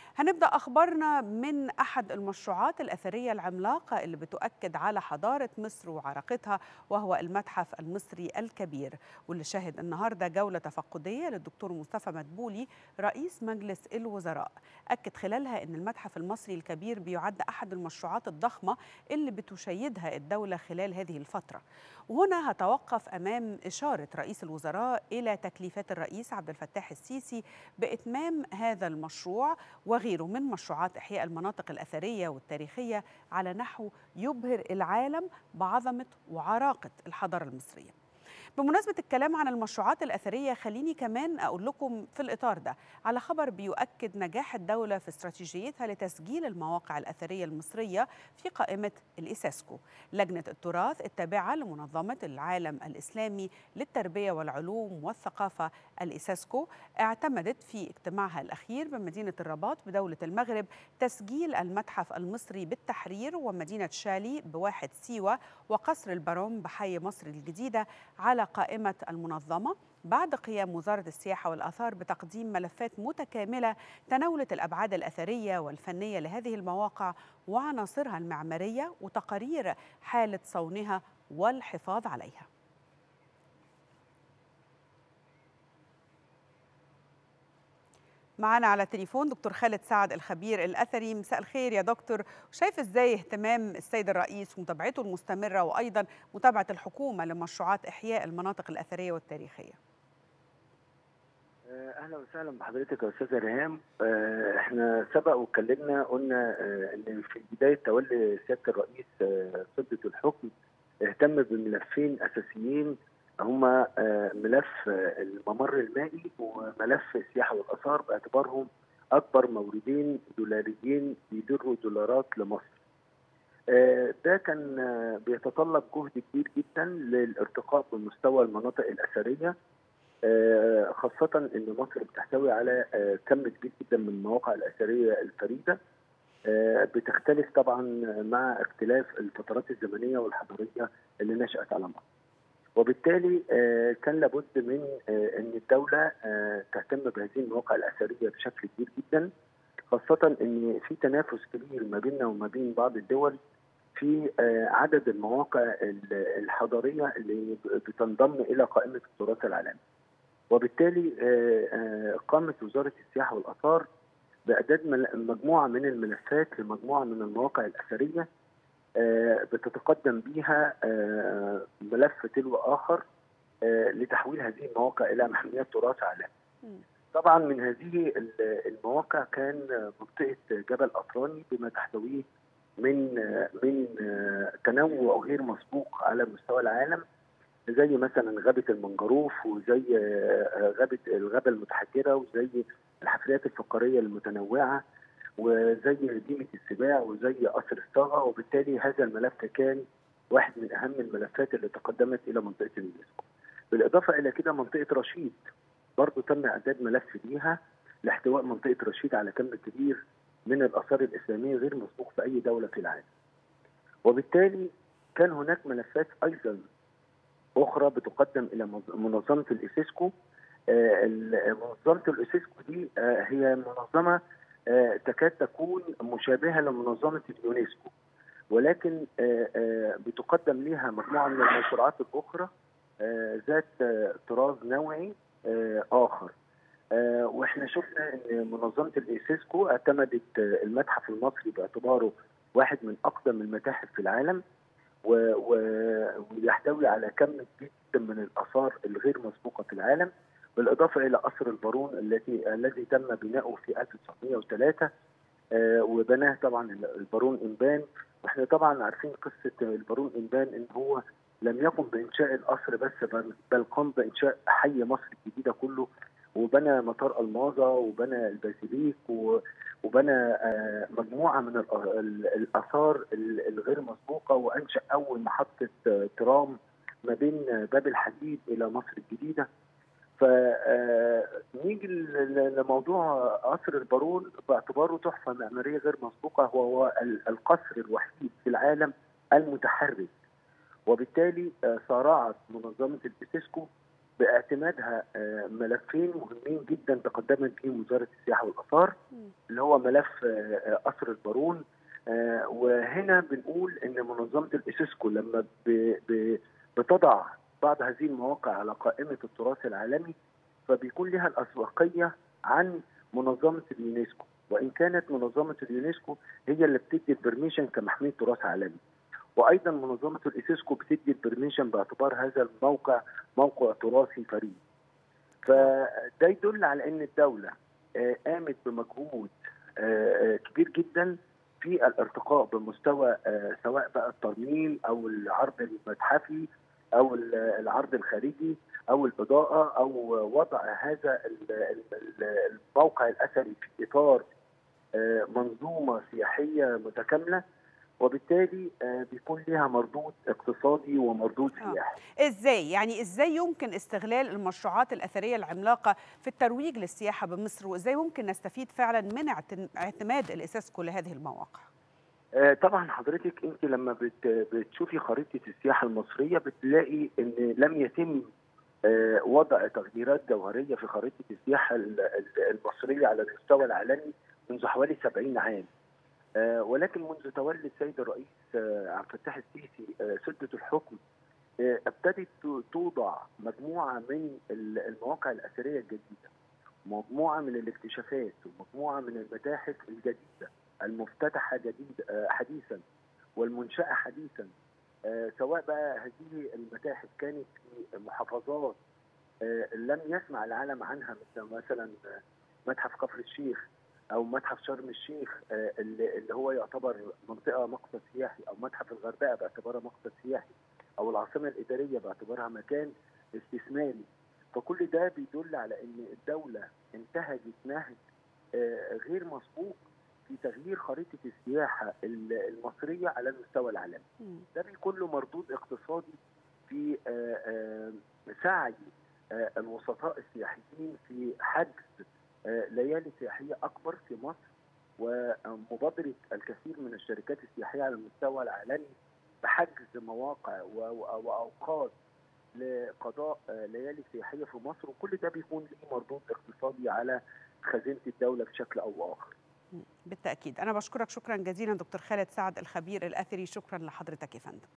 هنبدأ أخبارنا من أحد المشروعات الأثرية العملاقة اللي بتؤكد على حضارة مصر وعراقتها وهو المتحف المصري الكبير واللي شهد النهاردة جولة تفقدية للدكتور مصطفى مدبولي رئيس مجلس الوزراء أكد خلالها أن المتحف المصري الكبير بيعد أحد المشروعات الضخمة اللي بتشيدها الدولة خلال هذه الفترة وهنا هتوقف أمام إشارة رئيس الوزراء إلى تكليفات الرئيس عبد الفتاح السيسي بإتمام هذا المشروع وغيره من مشروعات إحياء المناطق الأثرية والتاريخية على نحو يبهر العالم بعظمة وعراقة الحضارة المصرية بمناسبة الكلام عن المشروعات الأثرية خليني كمان أقول لكم في الإطار ده على خبر بيؤكد نجاح الدولة في استراتيجيتها لتسجيل المواقع الأثرية المصرية في قائمة الإساسكو لجنة التراث التابعة لمنظمة العالم الإسلامي للتربية والعلوم والثقافة الإساسكو اعتمدت في اجتماعها الأخير بمدينة الرباط بدولة المغرب تسجيل المتحف المصري بالتحرير ومدينة شالي بواحد سيوة وقصر البروم بحي مصر الجديدة على قائمة المنظمة بعد قيام وزارة السياحة والآثار بتقديم ملفات متكاملة تناولت الأبعاد الأثرية والفنية لهذه المواقع وعناصرها المعمارية وتقارير حالة صونها والحفاظ عليها معنا على التليفون دكتور خالد سعد الخبير الاثري مساء الخير يا دكتور شايف ازاي اهتمام السيد الرئيس ومتابعته المستمره وايضا متابعه الحكومه لمشروعات احياء المناطق الاثريه والتاريخيه اهلا وسهلا بحضرتك يا استاذه ريهام احنا سبق واتكلمنا قلنا ان في بدايه تولي سياده الرئيس سده الحكم اهتم بملفين اساسيين هما ملف الممر المائي وملف السياحه والاثار باعتبارهم اكبر موردين دولاريين بيدروا دولارات لمصر. ده كان بيتطلب جهد كبير جدا للارتقاء بمستوى المناطق الاثريه خاصه ان مصر بتحتوي على كم كبير جدا من المواقع الاثريه الفريده بتختلف طبعا مع اختلاف الفترات الزمنيه والحضاريه اللي نشات على مصر. وبالتالي كان لابد من ان الدوله تهتم بهذه المواقع الاثريه بشكل كبير جدا خاصه ان في تنافس كبير ما بيننا وما بين بعض الدول في عدد المواقع الحضاريه اللي بتنضم الى قائمه التراث العالمي. وبالتالي قامت وزاره السياحه والاثار باعداد مجموعه من الملفات لمجموعه من المواقع الاثريه بتتقدم بيها ملف تلو اخر لتحويل هذه المواقع الى محميات تراث عالمي. طبعا من هذه المواقع كان منطقه جبل اطراني بما تحتويه من من تنوع غير مسبوق على مستوى العالم زي مثلا غابه المنجروف وزي غابه الغابه المتحجره وزي الحفريات الفقاريه المتنوعه وزي ديمة السباع وزي قصر الصاغة وبالتالي هذا الملف كان واحد من أهم الملفات اللي تقدمت إلى منطقة اليونسكو. بالإضافة إلى كده منطقة رشيد برضه تم إعداد ملف ليها لاحتواء منطقة رشيد على كم كبير من الآثار الإسلامية غير مسبوق في أي دولة في العالم. وبالتالي كان هناك ملفات أيضا أخرى بتقدم إلى منظمة الإسيسكو. منظمة الإسيسكو دي هي منظمة تكاد تكون مشابهه لمنظمه اليونسكو ولكن بتقدم لها مجموعه من المشروعات الاخرى ذات طراز نوعي اخر واحنا شفنا ان منظمه الاسيسكو اعتمدت المتحف المصري باعتباره واحد من اقدم المتاحف في العالم ويحتوي على كم جدا من الاثار الغير مسبوقه في العالم بالاضافه الى قصر البارون التي الذي تم بناؤه في 1903 آه وبناه طبعا البارون انبان واحنا طبعا عارفين قصه البارون انبان ان هو لم يقم بانشاء القصر بس بل قام بانشاء حي مصر الجديده كله وبنى مطار الماظه وبنى البازيليك وبنى آه مجموعه من الاثار الغير مسبوقه وانشا اول محطه ترام ما بين باب الحديد الى مصر الجديده فنيجي لموضوع قصر البارون باعتباره تحفه معماريه غير مسبوقه هو القصر الوحيد في العالم المتحرك وبالتالي سارعت منظمه الاسيسكو باعتمادها آه، ملفين مهمين جدا تقدمت بهم وزاره السياحه والاثار مم. اللي هو ملف آه، آه، قصر البارون آه، وهنا بنقول ان منظمه الاسيسكو لما ب- ب- بتضع بعض هذه المواقع على قائمه التراث العالمي فبيكون لها الاسبقيه عن منظمه اليونسكو وان كانت منظمه اليونسكو هي اللي بتدي البرميشن كمحميه تراث عالمي وايضا منظمه الاسيسكو بتدي البرميشن باعتبار هذا الموقع موقع تراثي فريد فده يدل على ان الدوله آه، قامت بمجهود آه، آه، كبير جدا في الارتقاء بمستوى آه، سواء بقى الترميم او العرض المتحفي او ال- العرض الخارجي او الاضاءه او وضع هذا ال- ال- ال- الموقع الاثري في اطار آه، منظومه سياحيه متكامله وبالتالي آه، بيكون لها مردود اقتصادي ومردود آه. سياحي ازاي يعني ازاي يمكن استغلال المشروعات الاثريه العملاقه في الترويج للسياحه بمصر وازاي ممكن نستفيد فعلا من اعتن- اعتماد الاساسكو لهذه المواقع آه، طبعا حضرتك انت لما بت- بتشوفي خريطه السياحه المصريه بتلاقي ان لم يتم آه، وضع تغييرات جوهريه في خريطه السياحه ال- ال- المصريه على المستوى العالمي منذ حوالي 70 عام آه، ولكن منذ تولي السيد الرئيس آه، عبد الفتاح السيسي آه، سده الحكم آه، ابتدت تو- توضع مجموعه من ال- المواقع الاثريه الجديده مجموعه من الاكتشافات ومجموعه من المتاحف الجديده المفتتحه جديد آه، حديثا والمنشاه حديثا آه، سواء بقى هذه المتاحف كانت في محافظات آه، لم يسمع العالم عنها مثل مثلا آه، متحف كفر الشيخ او متحف شرم الشيخ آه، اللي اللي هو يعتبر منطقه مقصد سياحي او متحف الغردقه باعتبارها مقصد سياحي او العاصمه الاداريه باعتبارها مكان استثماري فكل ده بيدل على ان الدوله انتهجت نهج آه، غير مسبوق في تغيير خريطه السياحه ال- المصريه على المستوى العالمي مم. ده بيكون له مردود اقتصادي في آه، آه، سعي آه، الوسطاء السياحيين في حجز آه، ليالي سياحيه اكبر في مصر ومبادره الكثير من الشركات السياحيه على المستوى العالمي بحجز مواقع و- و- واوقات لقضاء آه، ليالي سياحيه في مصر وكل ده بيكون ليه مردود اقتصادي على خزينه الدوله بشكل او اخر. بالتاكيد انا بشكرك شكرا جزيلا دكتور خالد سعد الخبير الاثري شكرا لحضرتك يا فندم